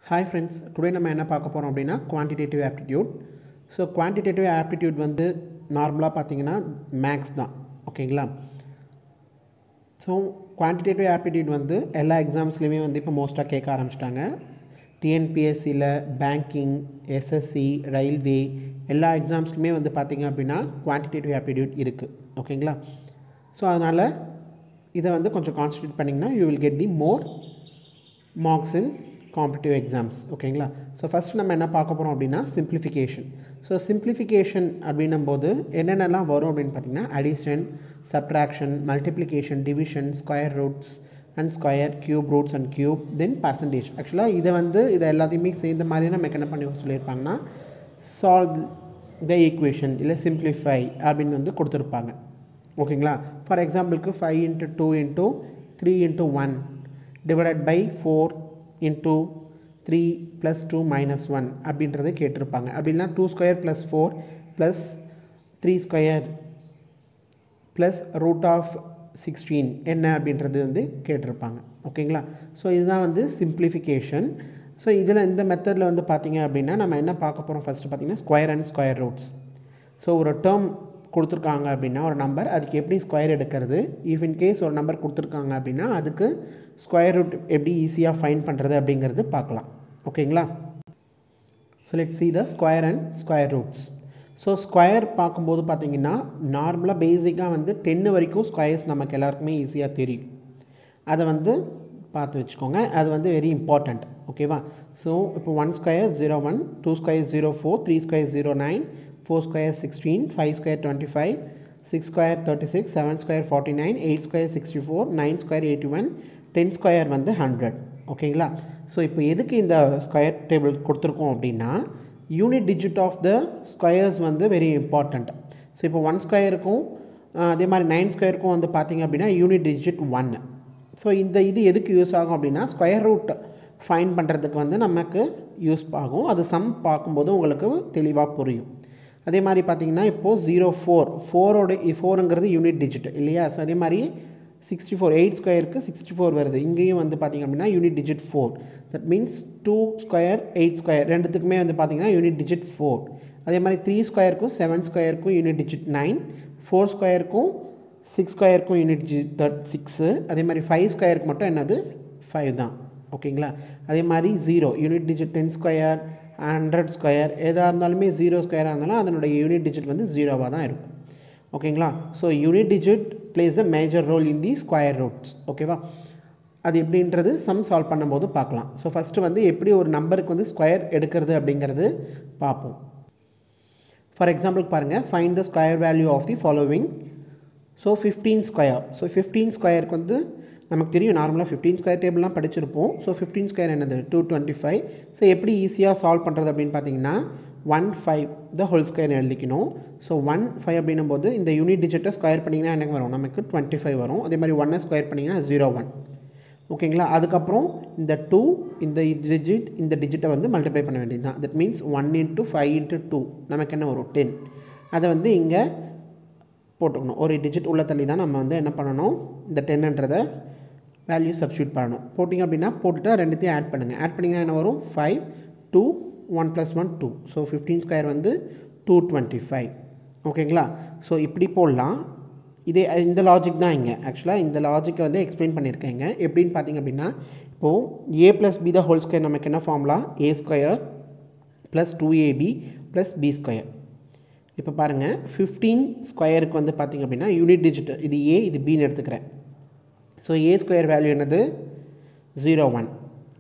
hi friends today நம்ம என்ன பார்க்க போகிறோம் அப்படின்னா quantitative aptitude so quantitative aptitude வந்து நார்மலாக பார்த்தீங்கன்னா மேக்ஸ் தான் ஓகேங்களா ஸோ குவான்டிடேட்டிவ் ஆப்டிடியூட் வந்து எல்லா எக்ஸாம்ஸ்லையுமே வந்து இப்போ மோஸ்ட்டாக கேட்க ஆரம்பிச்சிட்டாங்க டிஎன்பிஎஸ்சியில் பேங்கிங் எஸ்எஸ்சி ரயில்வே எல்லா எக்ஸாம்ஸ்லையுமே வந்து பார்த்திங்க அப்படின்னா குவான்டிடேட்டிவ் ஆப்டிடியூட் இருக்குது ஓகேங்களா ஸோ அதனால் இதை வந்து கொஞ்சம் கான்சன்ட்ரேட் பண்ணிங்கன்னா you will get the more marks in competitive exams ஓகேங்களா ஸோ ஃபஸ்ட் நம்ம என்ன பார்க்க போகிறோம் அப்படின்னா சிம்பிளிஃபிகேஷன் ஸோ சிம்பிளிஃபிகேஷன் அப்படின்னும் போது என்னென்னலாம் வரும் அப்படின்னு பார்த்தீங்கன்னா addition subtraction multiplication division square roots and square cube roots and cube then percentage ஆக்சுவலாக இதை வந்து இதை எல்லாத்தையுமே சேர்ந்த மாதிரி நமக்கு என்ன பண்ணி சொல்லியிருப்பாங்கன்னா சால்வ் த ஈக்குவேஷன் இல்லை சிம்பிளிஃபை அப்படின்னு வந்து கொடுத்துருப்பாங்க ஓகேங்களா ஃபார் எக்ஸாம்பிளுக்கு five into two into three into one divided by four into three plus two minus one அப்படின்றத கேட்டிருப்பாங்க அப்படின்னா two square plus four plus three square plus root of sixteen என்ன அப்படின்றது வந்து கேட்டிருப்பாங்க ஓகேங்களா ஸோ இதுதான் வந்து சிம்பிளிஃபிகேஷன் ஸோ இதில் இந்த மெத்தடில் வந்து பார்த்திங்க அப்படின்னா நம்ம என்ன பார்க்க போகிறோம் ஃபஸ்ட்டு பார்த்திங்கன்னா square and square roots so ஒரு டேர்ம் கொடுத்துருக்காங்க அப்படின்னா ஒரு நம்பர் அதுக்கு எப்படி ஸ்கொயர் எடுக்கிறது இஃப் இன் கேஸ் ஒரு நம்பர் கொடுத்துருக்காங்க அப்படின்னா அதுக்கு ஸ்கொயர் ரூட் எப்படி ஈஸியாக ஃபைன் பண்ணுறது அப்படிங்கிறது பார்க்கலாம் ஓகேங்களா so let see the square and square roots so square பார்க்கும்போது பார்த்தீங்கன்னா நார்மலாக பேசிக்காக வந்து டென்னு வரைக்கும் ஸ்கொயர்ஸ் நமக்கு எல்லாருக்குமே ஈஸியாக தெரியும் அதை வந்து பார்த்து வச்சுக்கோங்க அது வந்து வெரி இம்பார்ட்டண்ட் ஓகேவா ஸோ இப்போ one square zero one two square zero four three square zero nine four square sixteen five square twenty five six square thirty six seven square forty nine eight square sixty four nine square eighty one ten square வந்து hundred ஓகேங்களா so இப்போ எதுக்கு இந்த square table கொடுத்துருக்கோம் அப்படின்னா unit digit of the squares வந்து very important so இப்போ one ஸ்கொயருக்கும் அதே மாதிரி நைன் ஸ்கொயருக்கும் வந்து பார்த்திங்க அப்படின்னா யூனிட் டிஜிட் ஒன்று ஸோ இந்த இது எதுக்கு யூஸ் ஆகும் அப்படின்னா ஸ்கொயர் ரூட் ஃபைன் பண்ணுறதுக்கு வந்து நமக்கு யூஸ் ஆகும் அது சம் பார்க்கும்போது உங்களுக்கு தெளிவாக புரியும் அதே மாதிரி பார்த்தீங்கன்னா இப்போது ஜீரோ ஃபோர் ஃபோரோட ஃபோருங்கிறது யூனிட் டிஜிட் இல்லையா ஸோ அதே மாதிரி சிக்ஸ்டி ஃபோர் எயிட் ஸ்கொயருக்கு சிக்ஸ்டி ஃபோர் வருது இங்கேயும் வந்து பார்த்திங்க அப்படின்னா unit digit four that means two square eight square ரெண்டுத்துக்குமே வந்து பார்த்திங்கன்னா யூனிட் டிஜிட் ஃபோர் அதே மாதிரி த்ரீ ஸ்கொயருக்கும் செவன் ஸ்கொயருக்கும் யூனிட் டிஜிட் நைன் ஃபோர் ஸ்கொயருக்கும் சிக்ஸ் ஸ்கொயருக்கும் யூனிட் டிஜிட் தட் சிக்ஸு அதே மாதிரி ஃபைவ் ஸ்கொயருக்கு மட்டும் என்னது ஃபைவ் தான் ஓகேங்களா அதே மாதிரி zero unit digit ten square hundred square எதாக இருந்தாலுமே ஜீரோ ஸ்கொயராக இருந்தாலும் அதனுடைய யூனிட் டிஜிட் வந்து ஜீரோவாக தான் இருக்கும் ஓகேங்களா so unit digit plays the major role in the square roots ஓகேவா அது எப்படின்றது சம் சால்வ் பண்ணும்போது பார்க்கலாம் ஸோ ஃபஸ்ட்டு வந்து எப்படி ஒரு நம்பருக்கு வந்து ஸ்கொயர் எடுக்கிறது அப்படிங்கிறது பார்ப்போம் ஃபார் எக்ஸாம்பிள் பாருங்கள் find the square value of the following so fifteen square so fifteen ஸ்கொயருக்கு வந்து நமக்கு தெரியும் நார்மலாக ஃபிஃப்டீன் ஸ்கொயர் டேபிள்லாம் படிச்சிருப்போம் ஸோ ஃபிஃப்டீன் ஸ்கொயர் என்னது டூ டுவெண்ட்டி ஃபைவ் ஸோ எப்படி ஈஸியாக சால்வ் பண்ணுறது அப்படின்னு பார்த்தீங்கன்னா one five the whole square எழுதிக்கணும் ஸோ ஒன் ஃபைவ் அப்படின்னும் போது இந்த யூனிட் டிஜிட்டை ஸ்கொயர் பண்ணிங்கன்னா எனக்கு வரும் நமக்கு டுவெண்ட்டி ஃபைவ் வரும் அதே மாதிரி ஒன்னை ஸ்கொயர் பண்ணிங்கன்னா ஜீரோ ஒன் ஓகேங்களா அதுக்கப்புறம் இந்த டூ இந்த டிஜிட் இந்த டிஜிட்டை வந்து மல்டிப்ளை பண்ண வேண்டியது தான் that means one into five into two நமக்கு என்ன வரும் டென் அதை வந்து இங்கே போட்டுக்கணும் ஒரு டிஜிட் உள்ள தள்ளி தான் நம்ம வந்து என்ன பண்ணணும் இந்த டென்ன்றதை வேல்யூ சப்ஸ்டியூட் பண்ணணும் போட்டிங்க அப்படின்னா போட்டுட்டு ரெண்டுத்தையும் ஆட் பண்ணுங்கள் ஆட் பண்ணிங்கன்னா என்ன வரும் five two one plus one two so fifteen square வந்து டூ டுவெண்ட்டி ஃபைவ் ஓகேங்களா ஸோ இப்படி போடலாம் இதே இந்த லாஜிக் தான் இங்கே ஆக்சுவலாக இந்த லாஜிக்கை வந்து எக்ஸ்பிளைன் பண்ணியிருக்கேங்க எப்படின்னு பார்த்தீங்க அப்படின்னா இப்போது A plus B the whole square நமக்கு என்ன ஃபார்ம்லாம் A square plus two AB plus B square இப்போ பாருங்கள் ஃபிஃப்டீன் ஸ்கொயருக்கு வந்து பார்த்திங்க அப்படின்னா யூனிட் டிஜிட் இது ஏ இது பின்னு எடுத்துக்கிறேன் ஸோ ஏ ஸ்கொயர் வேல்யூ என்னது ஜீரோ ஒன்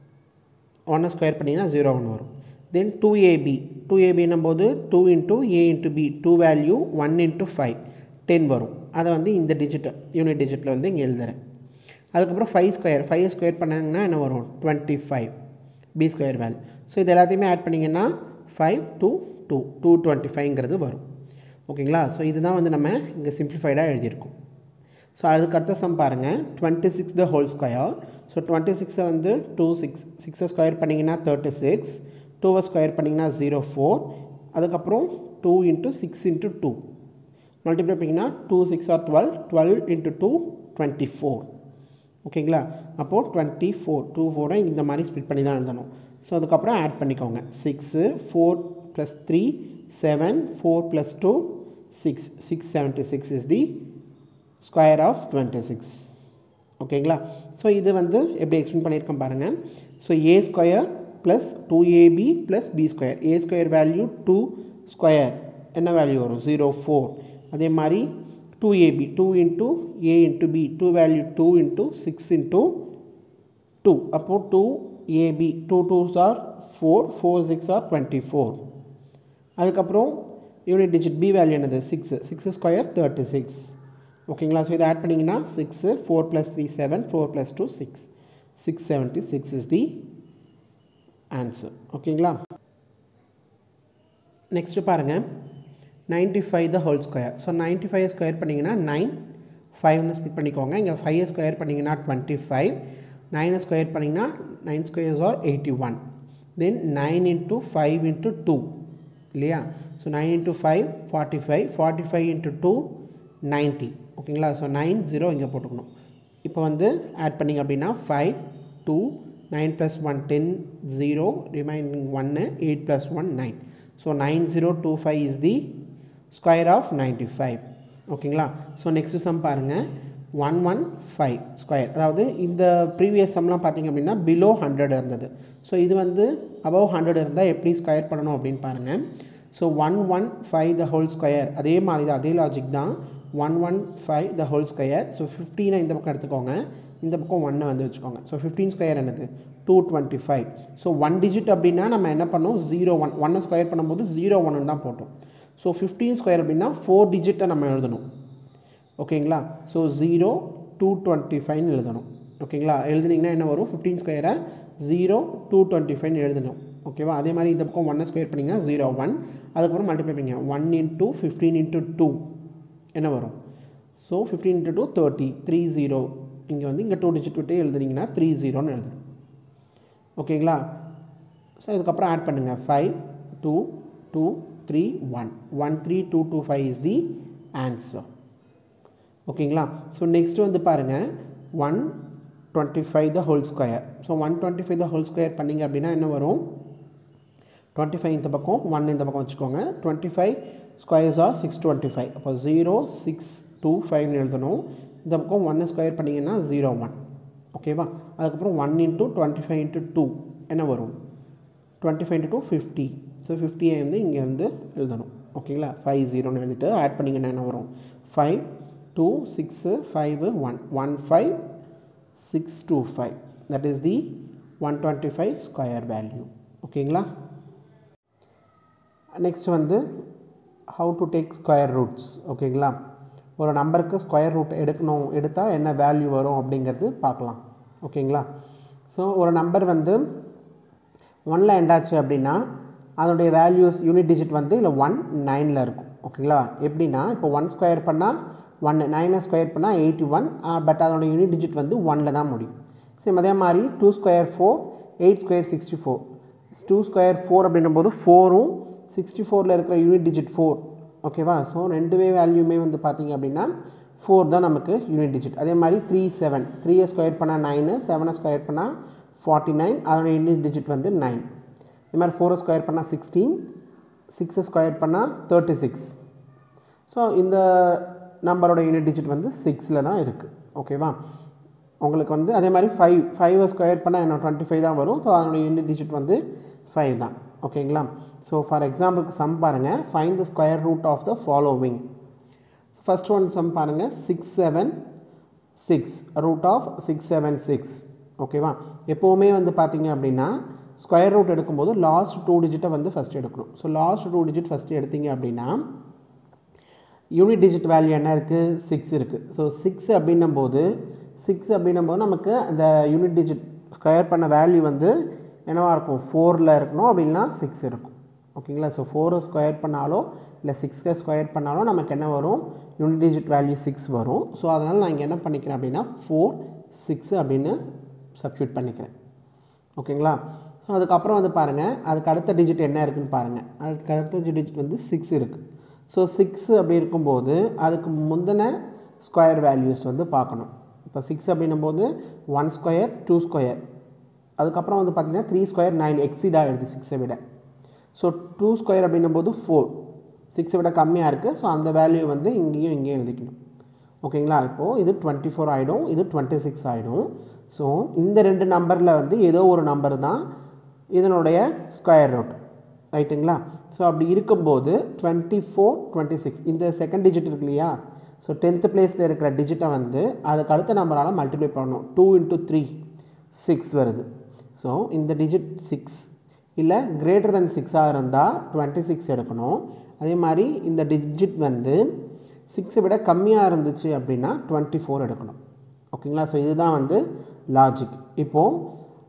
ஒன்னை ஸ்கொயர் பண்ணிங்கன்னா ஜீரோ ஒன் வரும் தென் டூ ஏபி டூ ஏபின்னும் போது two into A into B two value one into five ten வரும் அதை வந்து இந்த டிஜிட் யூனிட் டிஜிட்டில் வந்து இங்கே எழுதுகிறேன் அதுக்கப்புறம் ஃபைவ் ஸ்கொயர் ஃபைவ் ஸ்கொயர் பண்ணாங்கன்னா என்ன வரும் twenty five B square value so இது எல்லாத்தையுமே ஆட் பண்ணிங்கன்னா five two two two twenty ஃபைவ்ங்கிறது வரும் ஓகேங்களா ஸோ இதுதான் வந்து நம்ம இங்கே சிம்பிளிஃபைடாக எழுதியிருக்கோம் ஸோ அதுக்கு அடுத்த சம் பாருங்கள் twenty six the whole square so twenty சிக்ஸை வந்து டூ சிக்ஸ் சிக்ஸை ஸ்கொயர் பண்ணிங்கன்னா தேர்ட்டி சிக்ஸ் டூவை ஸ்கொயர் பண்ணிங்கன்னா ஜீரோ ஃபோர் அதுக்கப்புறம் two into six into two multiply பண்ணிங்கன்னா two six or twelve twelve into two twenty four ஓகேங்களா அப்போது டுவெண்ட்டி ஃபோர் டூ ஃபோரை இந்த மாதிரி ஸ்ப்ளிட் பண்ணி தான் எழுதணும் ஸோ அதுக்கப்புறம் ஆட் பண்ணிக்கோங்க six four plus three seven four plus two six six seventy six is the square of twenty six ஓகேங்களா ஸோ இது வந்து எப்படி எக்ஸ்பிளைன் பண்ணியிருக்கேன் பாருங்கள் so A square plus two AB plus B square A square value two square என்ன வேல்யூ வரும் zero four அதே மாதிரி two AB two into A into B two value two into six into two அப்போது two AB two twos are four four six are twenty four அதுக்கப்புறம் unit digit B value என்னது six six square thirty six ஓகேங்களா so இதை add பண்ணிங்கன்னா six four plus three seven four plus two six six seventy six is the answer ஓகேங்களா next பாருங்கள் ninety five the whole square so ninety five square பண்ணிங்கன்னா nine ஃபைவ்னு split பண்ணிக்கோங்க இங்கே five square பண்ணிங்கன்னா twenty five நைனை square பண்ணிங்கன்னா nine squares are eighty one then nine into five into two இல்லையா so nine into five forty five forty five into two ninety ஓகேங்களா so nine zero இங்கே போட்டுக்கணும் இப்போ வந்து ஆட் பண்ணிங்க அப்படின்னா five two nine plus one ten zero remaining ஒன்று eight plus one nine so nine zero two five is the square of ninety five ஓகேங்களா so next sum பாருங்கள் ஒன் ஒன் ஃபைவ் ஸ்கொயர் அதாவது இந்த previous சம்லாம் பார்த்திங்க அப்படின்னா below hundred இருந்தது so இது வந்து அபவ் ஹண்ட்ரட் இருந்தால் எப்படி ஸ்கொயர் பண்ணணும் அப்படின்னு பாருங்கள் so one one five the whole square அதே மாதிரி தான் அதே லாஜிக் தான் one one five the whole square so ஃபிஃப்டீனை இந்த பக்கம் எடுத்துக்கோங்க இந்த பக்கம் ஒன்னை வந்து வச்சுக்கோங்க ஸோ ஃபிஃப்டீன் ஸ்கொயர் என்னது two twenty five so one digit அப்படின்னா நம்ம என்ன பண்ணோம் ஜீரோ ஒன் ஒன்னை ஸ்கொயர் பண்ணும்போது ஜீரோ ஒன்னு தான் போட்டோம் ஸோ ஃபிஃப்டீன் ஸ்கொயர் அப்படின்னா ஃபோர் டிஜிட்டை நம்ம எழுதணும் ஓகேங்களா ஸோ ஜீரோ டூ டுவெண்ட்டி ஃபைவ்னு எழுதணும் ஓகேங்களா எழுதுனீங்கன்னா என்ன வரும் ஃபிஃப்டீன் ஸ்கொயரை ஜீரோ டூ டுவெண்ட்டி ஃபைவ்னு எழுதணும் ஓகேவா அதே மாதிரி இந்த பக்கம் ஒன்னை ஸ்கொயர் பண்ணிங்கன்னா ஜீரோ ஒன் அதுக்கப்புறம் மல்டிப்ளை பண்ணிங்க one into fifteen into two என்ன வரும் so fifteen into two thirty three zero இங்கே வந்து இங்கே டூ டிஜிட் விட்டு எழுதுனீங்கன்னா த்ரீ ஜீரோன்னு எழுதணும் ஓகேங்களா ஸோ இதுக்கப்புறம் ஆட் பண்ணுங்கள் five two two three one one three two two five is the answer ஓகேங்களா ஸோ நெக்ஸ்ட் வந்து பாருங்கள் one twenty five the whole square so one twenty five the whole square பண்ணிங்க அப்படின்னா என்ன வரும் டுவெண்ட்டி ஃபைவ் இந்த பக்கம் ஒன் இந்த பக்கம் வச்சுக்கோங்க twenty five squares are six twenty five அப்போ ஜீரோ சிக்ஸ் டூ ஃபைவ்னு எழுதணும் இந்த பக்கம் ஒன்று ஸ்கொயர் பண்ணிங்கன்னா ஜீரோ ஒன் ஓகேவா அதுக்கப்புறம் one into twenty five into two என்ன வரும் twenty five into two fifty so ஃபிஃப்டியை வந்து இங்கே வந்து எழுதணும் ஓகேங்களா ஃபைவ் ஜீரோன்னு எழுதிட்டு ஆட் பண்ணிங்கன்னா என்ன வரும் five two six five one one five six two five that is the one twenty five square value ஓகேங்களா நெக்ஸ்ட் வந்து how to take square roots ஓகேங்களா ஒரு நம்பருக்கு ஸ்கொயர் ரூட் எடுக்கணும் எடுத்தால் என்ன வேல்யூ வரும் அப்படிங்கிறது பார்க்கலாம் ஓகேங்களா ஸோ ஒரு நம்பர் வந்து ஒனில் எண்டாச்சு அப்படின்னா அதனுடைய வேல்யூஸ் யூனிட் டிஜிட் வந்து இல்லை ஒன் நைனில் இருக்கும் ஓகேங்களா எப்படின்னா இப்போ ஒன் ஸ்கொயர் பண்ணால் ஒன் நைனை ஸ்கொயர் பண்ணால் எயிட்டி ஒன் பட் அதனுடைய யூனிட் டிஜிட் வந்து ஒனில் தான் முடியும் சேம் அதே மாதிரி two square four eight square sixty four two square four அப்படின்னும் போது ஃபோரும் சிக்ஸ்டி ஃபோரில் இருக்கிற யூனிட் டிஜிட் ஃபோர் ஓகேவா ஸோ ரெண்டுமே வேல்யூமே வந்து பார்த்திங்க அப்படின்னா ஃபோர் தான் நமக்கு யூனிட் டிஜிட் அதே மாதிரி த்ரீ செவன் த்ரீயை ஸ்கொயர் பண்ணால் நைனு செவனை ஸ்கொயர் பண்ணால் ஃபார்ட்டி நைன் அதோட யூனிட் டிஜிட் வந்து நைன் இதே மாதிரி ஃபோரை ஸ்கொயர் பண்ணால் சிக்ஸ்டீன் சிக்ஸை ஸ்கொயர் பண்ணால் தேர்ட்டி சிக்ஸ் ஸோ இந்த நம்பரோட யூனிட் டிஜிட் வந்து சிக்ஸில் தான் இருக்குது ஓகேவா உங்களுக்கு வந்து அதே மாதிரி ஃபைவ் ஃபைவை ஸ்கொயர் பண்ணால் என்ன டுவெண்ட்டி ஃபைவ் தான் வரும் ஸோ அதனுடைய யூனிட் டிஜிட் வந்து ஃபைவ் தான் ஓகேங்களா ஸோ ஃபார் எக்ஸாம்பிளுக்கு சம் பாருங்கள் find the square root of the following first one some பாருங்கள் six seven six root of six seven six ஓகேவா எப்போவுமே வந்து பார்த்தீங்க அப்படின்னா ஸ்கொயர் ரூட் எடுக்கும்போது லாஸ்ட் டூ டிஜிட்டை வந்து ஃபஸ்ட் எடுக்கணும் so last two digit first எடுத்தீங்க அப்படின்னா யூனிட் டிஜிட் வேல்யூ என்ன இருக்குது சிக்ஸ் இருக்குது ஸோ சிக்ஸ் அப்படின்னும் போது சிக்ஸ் அப்படின்னும் போது நமக்கு அந்த யூனிட் டிஜிட் ஸ்கொயர் பண்ண வேல்யூ வந்து என்னவாக இருக்கும் ஃபோரில் இருக்கணும் அப்படின்னா சிக்ஸ் இருக்கும் ஓகேங்களா ஸோ ஃபோரை ஸ்கொயர் பண்ணாலோ இல்லை சிக்ஸை ஸ்கொயர் பண்ணாலும் நமக்கு என்ன வரும் யூனிட் டிஜிட் வேல்யூ சிக்ஸ் வரும் ஸோ அதனால் நான் இங்கே என்ன பண்ணிக்கிறேன் அப்படின்னா ஃபோர் சிக்ஸ் அப்படின்னு சப்ஸ்டியூட் பண்ணிக்கிறேன் ஓகேங்களா ஸோ அதுக்கப்புறம் வந்து பாருங்கள் அதுக்கு அடுத்த டிஜிட் என்ன இருக்குன்னு பாருங்கள் அதுக்கு அடுத்த டிஜிட் வந்து சிக்ஸ் இருக்குது ஸோ சிக்ஸ் அப்படி இருக்கும்போது அதுக்கு முந்தின ஸ்கொயர் வேல்யூஸ் வந்து பார்க்கணும் இப்போ சிக்ஸ் அப்படின்னும் போது ஒன் ஸ்கொயர் டூ ஸ்கொயர் அதுக்கப்புறம் வந்து பார்த்தீங்கன்னா த்ரீ ஸ்கொயர் நைன் எக்ஸிட் ஆகிடுது சிக்ஸை விட ஸோ டூ ஸ்கொயர் அப்படின்னும் போது ஃபோர் சிக்ஸை விட கம்மியாக இருக்குது ஸோ அந்த வேல்யூ வந்து இங்கேயும் இங்கேயும் எழுதிக்கணும் ஓகேங்களா இப்போது இது டுவெண்ட்டி ஃபோர் ஆகிடும் இது டுவெண்ட்டி சிக்ஸ் ஆகிடும் ஸோ இந்த ரெண்டு நம்பரில் வந்து ஏதோ ஒரு நம்பர் தான் இதனுடைய ஸ்கொயர் ரூட் ரைட்டுங்களா ஸோ அப்படி இருக்கும்போது டுவெண்ட்டி ஃபோர் டுவெண்ட்டி சிக்ஸ் இந்த செகண்ட் டிஜிட் இருக்கு இல்லையா ஸோ டென்த்து பிளேஸில் இருக்கிற டிஜிட்டை வந்து அதுக்கு அடுத்த நம்பரால் மல்டிப்ளை பண்ணணும் டூ இன்ட்டு த்ரீ சிக்ஸ் வருது ஸோ இந்த டிஜிட் சிக்ஸ் இல்லை கிரேட்டர் தென் சிக்ஸாக இருந்தால் டுவெண்ட்டி சிக்ஸ் எடுக்கணும் அதே மாதிரி இந்த டிஜிட் வந்து சிக்ஸை விட கம்மியாக இருந்துச்சு அப்படின்னா டுவெண்ட்டி ஃபோர் எடுக்கணும் ஓகேங்களா ஸோ இதுதான் வந்து லாஜிக் இப்போது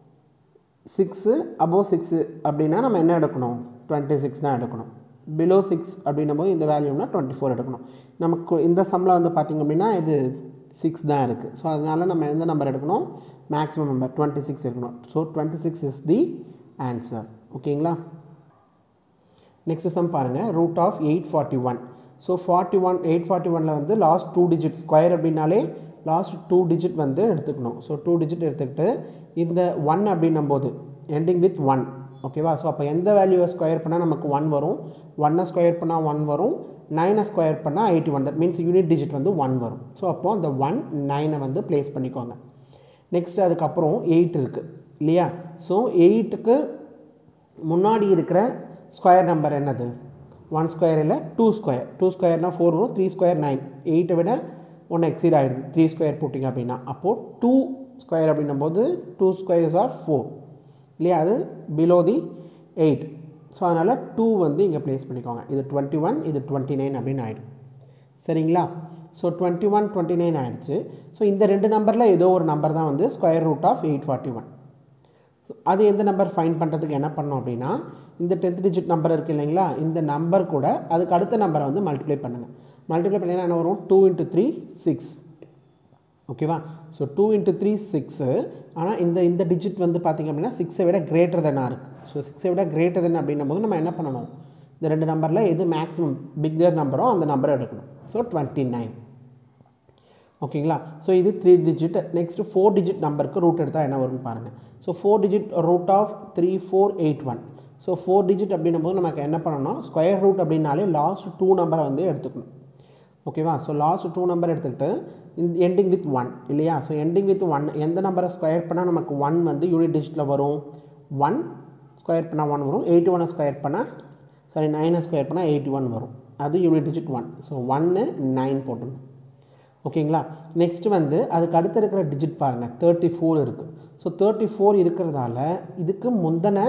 சிக்ஸு அபோவ் சிக்ஸு அப்படின்னா நம்ம என்ன எடுக்கணும் டுவெண்ட்டி சிக்ஸ் தான் எடுக்கணும் பிலோ சிக்ஸ் அப்படின்னும் போது இந்த வேல்யூனா டுவெண்ட்டி ஃபோர் எடுக்கணும் நமக்கு இந்த சம்மில் வந்து பார்த்திங்க அப்படின்னா இது சிக்ஸ் தான் இருக்குது ஸோ அதனால் நம்ம எந்த நம்பர் எடுக்கணும் மேக்ஸிமம் நம்பர் டுவெண்ட்டி சிக்ஸ் எடுக்கணும் so twenty six is the answer ஓகேங்களா நெக்ஸ்ட் சம் பாருங்கள் root of eight forty one so forty one eight forty ஒனில் வந்து லாஸ்ட் டூ டிஜிட் ஸ்கொயர் அப்படின்னாலே லாஸ்ட் டூ டிஜிட் வந்து எடுத்துக்கணும் ஸோ டூ டிஜிட் எடுத்துக்கிட்டு இந்த ஒன் அப்படின்னும் போது எண்டிங் வித் ஒன் ஓகேவா ஸோ அப்போ எந்த வேல்யூவை ஸ்கொயர் பண்ணால் நமக்கு ஒன் வரும் ஒன்னை ஸ்கொயர் பண்ணால் ஒன் வரும் நைனை ஸ்கொயர் பண்ணால் eighty one that means unit digit வந்து ஒன் வரும் ஸோ அப்போது அந்த ஒன் நைனை வந்து ப்ளேஸ் பண்ணிக்கோங்க நெக்ஸ்ட் அதுக்கப்புறம் எயிட் இருக்குது இல்லையா ஸோ எயிட்டுக்கு முன்னாடி இருக்கிற ஸ்கொயர் நம்பர் என்னது ஒன் ஸ்கொயர் இல்லை டூ ஸ்கொயர் டூ ஸ்கொயர்னால் ஃபோர் வரும் த்ரீ ஸ்கொயர் நைன் எயிட்டை விட ஒன்று எக்ஸீட் ஆகிடுது த்ரீ ஸ்கொயர் போட்டிங்க அப்படின்னா அப்போது டூ ஸ்கொயர் அப்படின்னும் போது டூ ஸ்கொயர்ஸ் ஆர் ஃபோர் இல்லையா அது பிலோ தி எயிட் ஸோ அதனால் டூ வந்து இங்கே ப்ளேஸ் பண்ணிக்கோங்க இது டுவெண்ட்டி ஒன் இது டுவெண்ட்டி நைன் அப்படின்னு ஆகிடும் சரிங்களா so twenty one twenty nine ஆகிடுச்சு ஸோ இந்த ரெண்டு நம்பரில் ஏதோ ஒரு நம்பர் தான் வந்து square root of eight forty one அது எந்த நம்பர் ஃபைன் பண்ணுறதுக்கு என்ன பண்ணோம் அப்படின்னா இந்த டென்த் டிஜிட் நம்பர் இருக்குது இல்லைங்களா இந்த நம்பர் கூட அதுக்கு அடுத்த நம்பரை வந்து மல்டிப்ளை பண்ணுங்கள் மல்டிப்ளை பண்ணிங்கன்னா என்ன வரும் டூ இன்ட்டு த்ரீ சிக்ஸ் ஓகேவா so two into three six ஆனால் இந்த இந்த டிஜிட் வந்து பார்த்திங்க அப்படின்னா சிக்ஸை விட கிரேட்டர் தென்னாக இருக்குது ஸோ சிக்ஸை விட கிரேட்டர் தென் அப்படின்னும் போது நம்ம என்ன பண்ணணும் இந்த ரெண்டு நம்பரில் எது மேக்ஸிமம் பிக்கர் நம்பரோ அந்த நம்பரை எடுக்கணும் ஸோ டுவெண்ட்டி நைன் ஓகேங்களா ஸோ இது three digit next four digit நம்பருக்கு ரூட் எடுத்தால் என்ன வரும்னு பாருங்கள் so four digit root of three four eight one so four digit அப்படின்னும் போது நமக்கு என்ன பண்ணணும் ஸ்கொயர் ரூட் அப்படின்னாலே லாஸ்ட் டூ நம்பரை வந்து எடுத்துக்கணும் ஓகேவா ஸோ லாஸ்ட் டூ நம்பர் எடுத்துக்கிட்டு எண்டிங் வித் ஒன் இல்லையா ஸோ எண்டிங் வித் ஒன் எந்த நம்பரை ஸ்கொயர் பண்ணால் நமக்கு ஒன் வந்து யூனிட் டிஜிட்டில் வரும் ஒன் ஸ்கொயர் பண்ணால் ஒன் வரும் எயிட்டி ஒனை ஸ்கொயர் பண்ணால் சாரி நைனை ஸ்கொயர் பண்ணால் எயிட்டி ஒன் வரும் அது யூனிட் டிஜிட் ஒன் ஸோ ஒன்று நைன் போட்டுணும் ஓகேங்களா நெக்ஸ்ட் வந்து அதுக்கு அடுத்து இருக்கிற டிஜிட் பாருங்கள் தேர்ட்டி ஃபோர் இருக்குது ஸோ தேர்ட்டி ஃபோர் இருக்கிறதால இதுக்கு முந்தின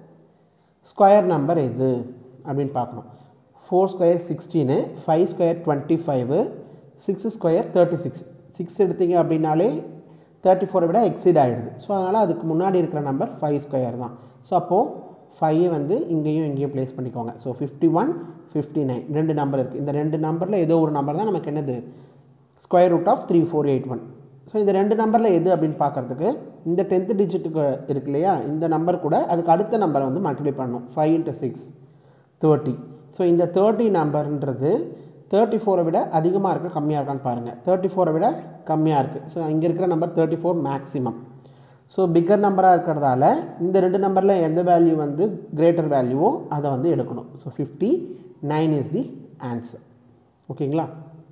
ஸ்கொயர் நம்பர் எது அப்படின்னு பார்க்கணும் four square sixteen five square twenty five six square thirty six six எடுத்தீங்க அப்படின்னாலே தேர்ட்டி ஃபோரை விட எக்ஸீட் ஆகிடுது ஸோ அதனால் அதுக்கு முன்னாடி இருக்கிற நம்பர் ஃபைவ் ஸ்கொயர் தான் ஸோ அப்போது ஃபைவ் வந்து இங்கேயும் இங்கேயும் ப்ளேஸ் பண்ணிக்கோங்க so fifty one fifty nine ரெண்டு நம்பர் இருக்குது இந்த ரெண்டு நம்பரில் ஏதோ ஒரு நம்பர் தான் நமக்கு என்னது square root of three four eight one so இந்த ரெண்டு நம்பரில் எது அப்படின்னு பார்க்குறதுக்கு இந்த டென்த்து டிஜிட்டுக்கு இருக்கு இல்லையா இந்த நம்பர் கூட அதுக்கு அடுத்த நம்பரை வந்து மல்டிப்ளை பண்ணணும் five into six thirty so இந்த தேர்ட்டி நம்பர்ன்றது தேர்ட்டி ஃபோரை விட அதிகமாக இருக்கா கம்மியாக இருக்கான்னு பாருங்கள் தேர்ட்டி ஃபோரை விட கம்மியாக இருக்குது ஸோ இங்கே இருக்கிற number thirty four maximum so bigger நம்பராக இருக்கிறதால இந்த ரெண்டு நம்பரில் எந்த வேல்யூ வந்து கிரேட்டர் வேல்யூவோ அதை வந்து எடுக்கணும் so fifty nine is the answer ஓகேங்களா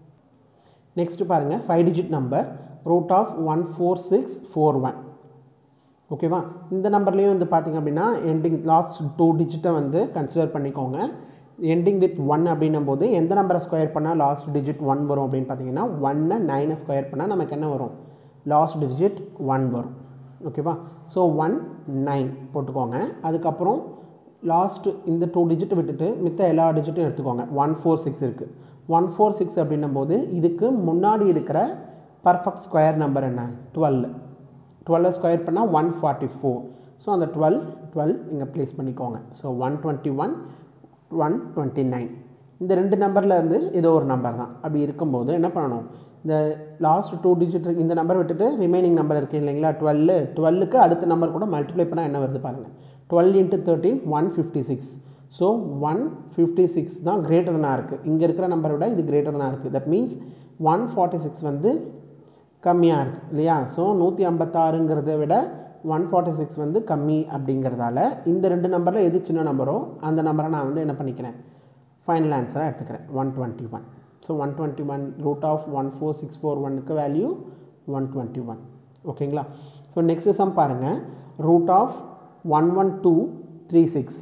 நெக்ஸ்ட் பாருங்கள் five digit number root of one four six four one ஓகேவா இந்த நம்பர்லேயும் வந்து பார்த்திங்க அப்படின்னா எண்டிங் லாஸ்ட் டூ டிஜிட்டை வந்து கன்சிடர் பண்ணிக்கோங்க எண்டிங் வித் ஒன் அப்படின்னும் போது எந்த நம்பரை ஸ்கொயர் பண்ணால் லாஸ்ட் டிஜிட் ஒன் வரும் அப்படின்னு பார்த்தீங்கன்னா ஒன்னை நைனை ஸ்கொயர் பண்ணால் நமக்கு என்ன வரும் லாஸ்ட் டிஜிட் ஒன் வரும் ஓகேவா ஸோ ஒன் நைன் போட்டுக்கோங்க அதுக்கப்புறம் லாஸ்ட்டு இந்த டூ டிஜிட் விட்டுட்டு மித்த எல்லா டிஜிட்டும் எடுத்துக்கோங்க ஒன் ஃபோர் சிக்ஸ் இருக்குது ஒன் ஃபோர் சிக்ஸ் அப்படின்னும் போது இதுக்கு முன்னாடி இருக்கிற பர்ஃபெக்ட் ஸ்கொயர் நம்பர் என்ன டுவெல் டுவெல்லை ஸ்கொயர் பண்ணால் ஒன் ஃபார்ட்டி ஃபோர் ஸோ அந்த டுவெல் டுவெல் இங்கே ப்ளேஸ் பண்ணிக்கோங்க so one twenty one one twenty nine இந்த ரெண்டு நம்பரில் இருந்து ஏதோ ஒரு நம்பர் தான் அப்படி இருக்கும்போது என்ன பண்ணணும் இந்த லாஸ்ட் டூ டிஜிட் இந்த நம்பர் விட்டுட்டு ரிமைனிங் நம்பர் இருக்குது இல்லைங்களா டுவெல்லு டுவெல்லுக்கு அடுத்த நம்பர் கூட மல்டிப்ளை பண்ணால் என்ன வருது பாருங்கள் twelve into thirteen one fifty six so one fifty six தான் கிரேட்டர் தனாக இருக்குது இங்கே இருக்கிற நம்பரை விட இது கிரேட்டர் தனாக இருக்குது that means one forty six வந்து கம்மியாக இருக்குது இல்லையா ஸோ நூற்றி ஐம்பத்தாறுங்கிறத விட ஒன் ஃபார்ட்டி சிக்ஸ் வந்து கம்மி அப்படிங்கிறதால இந்த ரெண்டு நம்பரில் எது சின்ன நம்பரோ அந்த நம்பரை நான் வந்து என்ன பண்ணிக்கிறேன் ஃபைனல் ஆன்சராக எடுத்துக்கிறேன் one twenty one so one twenty one root of one four six four ஒனுக்கு வேல்யூ ஒன் டுவெண்ட்டி ஒன் ஓகேங்களா ஸோ நெக்ஸ்ட் சம் பாருங்கள் root of one one two three six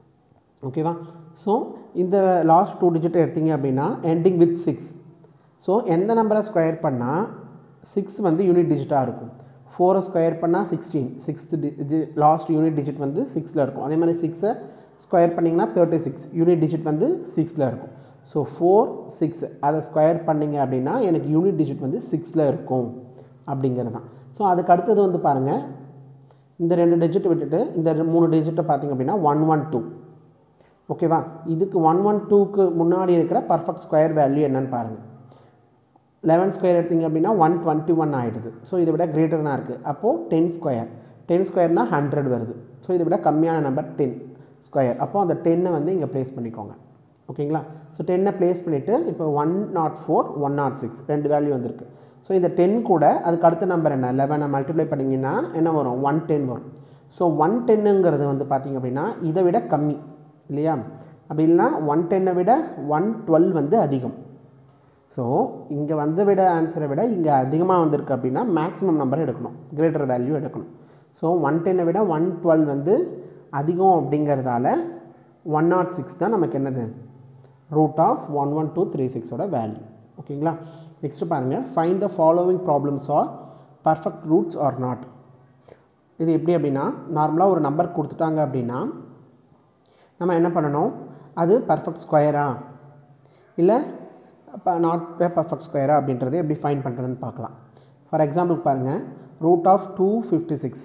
ஓகேவா ஸோ இந்த லாஸ்ட் டூ டிஜிட் எடுத்தீங்க அப்படின்னா ending with six so எந்த நம்பரை square பண்ணால் சிக்ஸ் வந்து யூனிட் டிஜிட்டாக இருக்கும் ஃபோரை ஸ்கொயர் பண்ணால் sixteen sixth digit last unit digit வந்து சிக்ஸில் இருக்கும் அதே மாதிரி சிக்ஸை ஸ்கொயர் பண்ணிங்கன்னா தேர்ட்டி சிக்ஸ் யூனிட் டிஜிட் வந்து சிக்ஸில் இருக்கும் ஸோ ஃபோர் சிக்ஸ் அதை ஸ்கொயர் பண்ணிங்க அப்படின்னா எனக்கு யூனிட் டிஜிட் வந்து சிக்ஸில் இருக்கும் அப்படிங்கிறது தான் ஸோ அதுக்கு அடுத்தது வந்து பாருங்கள் இந்த ரெண்டு டிஜிட் விட்டுட்டு இந்த ரெ- மூணு டிஜிட்டை பார்த்தீங்க அப்படின்னா ஒன் ஒன் டூ ஓகேவா இதுக்கு ஒன் ஒன் டூக்கு முன்னாடி இருக்கிற பர்ஃபெக்ட் ஸ்கொயர் வேல்யூ என்னன்னு பாருங்கள் லெவன் ஸ்கொயர் எடுத்தீங்க அப்படின்னா ஒன் டுவெண்ட்டி ஒன் ஆகிடுது ஸோ இதை விட கிரேட்டர்னா இருக்குது அப்போது டென் ஸ்கொயர் டென் ஸ்கொயர்னா ஹண்ட்ரட் வருது ஸோ இதை விட கம்மியான நம்பர் டென் ஸ்கொயர் அப்போது அந்த டென்னை வந்து இங்கே ப்ளேஸ் பண்ணிக்கோங்க ஓகேங்களா ஸோ டென்னை ப்ளேஸ் பண்ணிவிட்டு இப்போ one nought four one nought six ரெண்டு வேல்யூ வந்திருக்கு ஸோ இந்த டென் கூட அதுக்கு அடுத்த நம்பர் என்ன லெவனை மல்டிப்ளை பண்ணிங்கன்னா என்ன வரும் ஒன் டென் வரும் ஸோ ஒன் டென்னுங்கிறது வந்து பார்த்திங்க அப்படின்னா இதை விட கம்மி இல்லையா அப்படி இல்லைன்னா ஒன் டென்னை விட ஒன் டுவெல் வந்து அதிகம் ஸோ இங்கே வந்த விட ஆன்சரை விட இங்கே அதிகமாக வந்திருக்கு அப்படின்னா மேக்ஸிமம் நம்பர் எடுக்கணும் கிரேட்டர் வேல்யூ எடுக்கணும் ஸோ ஒன் டென்னை விட ஒன் டுவெல் வந்து அதிகம் அப்படிங்கிறதால ஒன் நாட் சிக்ஸ் தான் நமக்கு என்னது root of one one two three சிக்ஸோட வேல்யூ ஓகேங்களா நெக்ஸ்ட் பாருங்கள் find the following problems are perfect roots or not இது எப்படி அப்படின்னா நார்மலாக ஒரு நம்பர் கொடுத்துட்டாங்க அப்படின்னா நம்ம என்ன பண்ணணும் அது பர்ஃபெக்ட் ஸ்கொயரா இல்லை இப்போ நாட் பர்ஃபெக்ட் ஸ்கொயரா அப்படின்றது எப்படி ஃபைன் பண்ணுறதுன்னு பார்க்கலாம் ஃபார் எக்ஸாம்பிள் பாருங்கள் root of two fifty six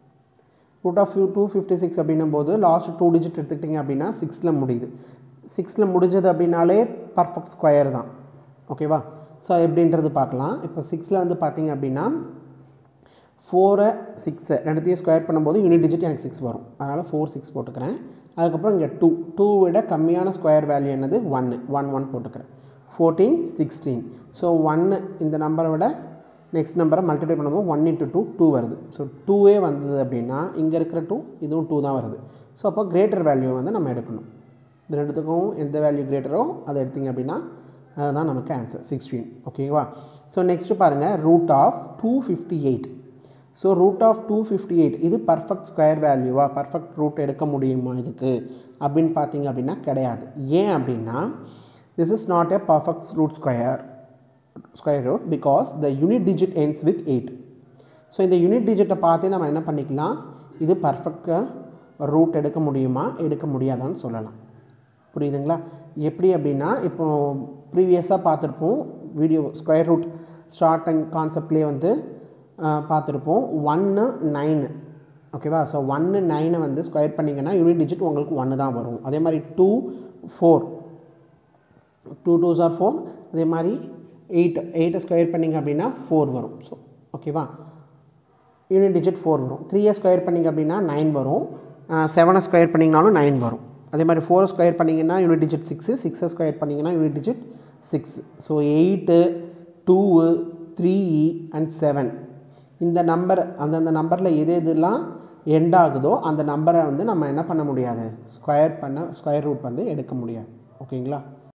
root of two fifty six அப்படின்னும் போது லாஸ்ட் டூ டிஜிட் எடுத்துக்கிட்டிங்க அப்படின்னா சிக்ஸில் முடியுது சிக்ஸில் முடிஞ்சது அப்படின்னாலே பர்ஃபெக்ட் ஸ்கொயர் தான் ஓகேவா ஸோ எப்படின்றது பார்க்கலாம் இப்போ சிக்ஸில் வந்து பார்த்தீங்க அப்படின்னா ஃபோரை சிக்ஸை ரெண்டுத்தையும் ஸ்கொயர் பண்ணும்போது யூனிட் டிஜிட் எனக்கு சிக்ஸ் வரும் அதனால் ஃபோர் சிக்ஸ் போட்டுக்கிறேன் அதுக்கப்புறம் இங்கே டூ டூ விட கம்மியான ஸ்கொயர் வேல்யூ என்னது ஒன்று ஒன் ஒன் போட்டுக்கிறேன் ஃபோர்டீன் சிக்ஸ்டீன் ஸோ ஒன்று இந்த நம்பரை விட நெக்ஸ்ட் நம்பரை மல்டிப்ளை பண்ணும்போது ஒன் இன்ட்டு டூ டூ வருது ஸோ டூவே வந்தது அப்படின்னா இங்கே இருக்கிற டூ இதுவும் டூ தான் வருது ஸோ அப்போ கிரேட்டர் வேல்யூ வந்து நம்ம எடுக்கணும் இது ரெண்டுத்துக்கும் எந்த வேல்யூ கிரேட்டரோ அதை எடுத்தீங்க அப்படின்னா அதுதான் நமக்கு ஆன்சர் சிக்ஸ்டீன் ஓகேவா ஸோ நெக்ஸ்ட்டு பாருங்கள் root of two fifty eight so root of two fifty eight இது பர்ஃபெக்ட் ஸ்கொயர் வேல்யூவா பர்ஃபெக்ட் ரூட் எடுக்க முடியுமா இதுக்கு அப்படின்னு பார்த்தீங்க அப்படின்னா கிடையாது ஏன் அப்படின்னா this is not a perfect root square square root because the unit digit ends with eight so இந்த யூனிட் டிஜிட்டை பார்த்தே நம்ம என்ன பண்ணிக்கலாம் இது பர்ஃபெக்டாக ரூட் எடுக்க முடியுமா எடுக்க முடியாதான்னு சொல்லலாம் புரியுதுங்களா எப்படி அப்படின்னா இப்போ ப்ரீவியஸாக பார்த்துருப்போம் வீடியோ ஸ்கொயர் ரூட் ஸ்டார்டிங் கான்செப்ட்லேயே வந்து ஆஹ், பார்த்துருப்போம் ஒன்று நைனு ஓகேவா ஸோ ஒன்று நைனை வந்து ஸ்கொயர் பண்ணிங்கன்னா யூனிட் டிஜிட் உங்களுக்கு ஒன்று தான் வரும் அதே மாதிரி two four two twos are four அதே மாதிரி எயிட் எயிட்டை ஸ்கொயர் பண்ணிங்க அப்படின்னா ஃபோர் வரும் ஸோ ஓகேவா யூனிட் டிஜிட் ஃபோர் வரும் த்ரீயை ஸ்கொயர் பண்ணிங்க அப்படின்னா நைன் வரும் செவனை ஸ்கொயர் பண்ணிங்கனாலும் நைன் வரும் அதே மாதிரி ஃபோரை ஸ்கொயர் பண்ணிங்கன்னா யூனிட் டிஜிட் சிக்ஸு சிக்ஸை ஸ்கொயர் பண்ணிங்கன்னா unit digit six so eight two three and seven இந்த நம்பர் அந்தந்த நம்பரில் எது எதுலாம் எண்ட் ஆகுதோ அந்த நம்பரை வந்து நம்ம என்ன பண்ண முடியாது ஸ்கொயர் பண்ண ஸ்கொயர் ரூட் வந்து எடுக்க முடியாது ஓகேங்களா